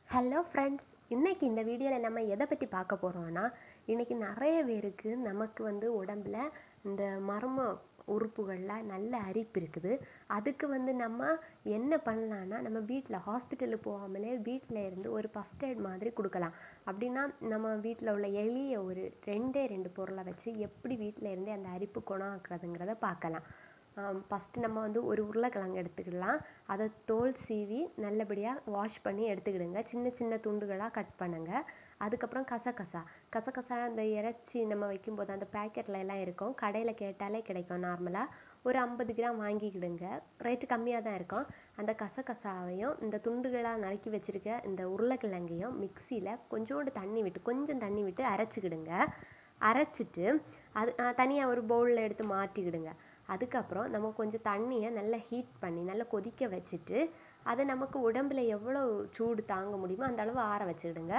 hello friends இன்னைக்கு இந்த வீடியோவில் நம்ம எதை பற்றி பார்க்க போகிறோம்னா இன்னைக்கு நிறைய பேருக்கு நமக்கு வந்து உடம்புல இந்த மர்ம உறுப்புகளில் நல்ல அரிப்பு இருக்குது அதுக்கு வந்து நம்ம என்ன பண்ணலான்னா நம்ம வீட்டில் ஹாஸ்பிட்டலுக்கு போகாமலே வீட்டில் இருந்து ஒரு ஃபஸ்ட் எய்ட் மாதிரி கொடுக்கலாம் அப்படின்னா நம்ம வீட்டில் உள்ள எளிய ஒரு ரெண்டே ரெண்டு பொருளை வச்சு எப்படி வீட்டில் இருந்தே அந்த அரிப்பு குணம் ஆக்குறதுங்கிறத பார்க்கலாம் ஃபஸ்ட்டு நம்ம வந்து ஒரு உருளைக்கிழங்கு எடுத்துக்கிடலாம் அதை தோல் சீவி நல்லபடியாக வாஷ் பண்ணி எடுத்துக்கிடுங்க சின்ன சின்ன துண்டுகளாக கட் பண்ணுங்க அதுக்கப்புறம் கசகசா கசகசா அந்த இறைச்சி நம்ம வைக்கும்போது அந்த பேக்கெட்டில் எல்லாம் இருக்கும் கடையில் கேட்டாலே கிடைக்கும் நார்மலாக ஒரு ஐம்பது கிராம் வாங்கிக்கிடுங்க ரேட்டு கம்மியாக தான் இருக்கும் அந்த கசகசாவையும் இந்த துண்டுகளாக நறுக்கி வச்சுருக்க இந்த உருளைக்கிழங்கையும் மிக்சியில் கொஞ்சோண்டு தண்ணி விட்டு கொஞ்சம் தண்ணி விட்டு அரைச்சிக்கிடுங்க அரைச்சிட்டு அது தனியாக ஒரு பவுலில் எடுத்து மாட்டிக்கிடுங்க அதுக்கப்புறம் நம்ம கொஞ்சம் தண்ணியை நல்லா ஹீட் பண்ணி நல்லா கொதிக்க வச்சுட்டு அதை நமக்கு உடம்புல எவ்வளோ சூடு தாங்க முடியுமோ அந்த அளவு ஆற வச்சுக்கிடுங்க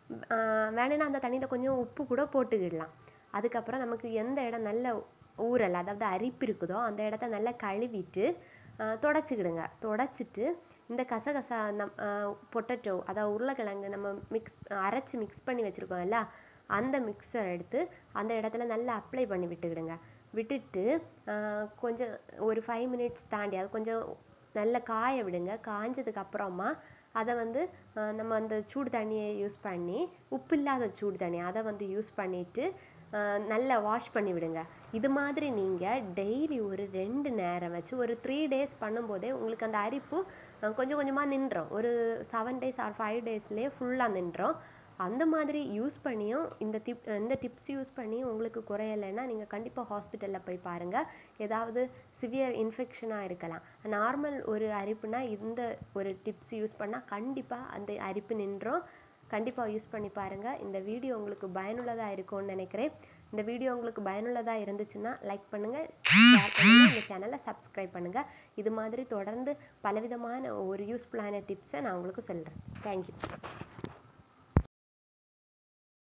வேணும்னா அந்த தண்ணியில் கொஞ்சம் உப்பு கூட போட்டுக்கிடலாம் அதுக்கப்புறம் நமக்கு எந்த இடம் நல்ல ஊறல் அதாவது அரிப்பு இருக்குதோ அந்த இடத்த நல்லா கழுவிட்டு தொடச்சிக்கிடுங்க தொடச்சிட்டு இந்த கசகசா நம் பொட்டேட்டோ அதாவது உருளைக்கிழங்கு நம்ம மிக்ஸ் அரைச்சி மிக்ஸ் பண்ணி வச்சுருக்கோம்ல அந்த மிக்சர் எடுத்து அந்த இடத்துல நல்லா அப்ளை பண்ணி விட்டுக்கிடுங்க விட்டுட்டு கொஞ்சம் ஒரு ஃபைவ் மினிட்ஸ் தாண்டி அது கொஞ்சம் நல்லா காய விடுங்க காஞ்சதுக்கு அப்புறமா அதை வந்து நம்ம அந்த சூடு தண்ணியை யூஸ் பண்ணி உப்பு இல்லாத சூடு தண்ணி அதை வந்து யூஸ் பண்ணிவிட்டு நல்லா வாஷ் பண்ணி விடுங்க இது மாதிரி நீங்கள் டெய்லி ஒரு ரெண்டு நேரம் வச்சு ஒரு த்ரீ டேஸ் பண்ணும்போதே உங்களுக்கு அந்த அரிப்பு கொஞ்சம் கொஞ்சமாக நின்றோம் ஒரு செவன் டேஸ் ஆர் ஃபைவ் டேஸ்லேயே ஃபுல்லாக நின்றோம் அந்த மாதிரி யூஸ் பண்ணியும் இந்த டிப் இந்த டிப்ஸ் யூஸ் பண்ணி உங்களுக்கு குறையலைன்னா நீங்கள் கண்டிப்பாக ஹாஸ்பிட்டலில் போய் பாருங்கள் ஏதாவது சிவியர் இன்ஃபெக்ஷனாக இருக்கலாம் நார்மல் ஒரு அரிப்புனா இந்த ஒரு டிப்ஸ் யூஸ் பண்ணால் கண்டிப்பாக அந்த அரிப்பு நின்றோம் கண்டிப்பாக யூஸ் பண்ணி பாருங்கள் இந்த வீடியோ உங்களுக்கு பயனுள்ளதாக இருக்கும்னு நினைக்கிறேன் இந்த வீடியோ உங்களுக்கு பயனுள்ளதாக இருந்துச்சுன்னா லைக் பண்ணுங்கள் ஷேர் பண்ணுங்கள் இந்த சேனலை சப்ஸ்கிரைப் பண்ணுங்கள் இது மாதிரி தொடர்ந்து பலவிதமான ஒரு யூஸ்ஃபுல்லான டிப்ஸை நான் உங்களுக்கு சொல்கிறேன் தேங்க்யூ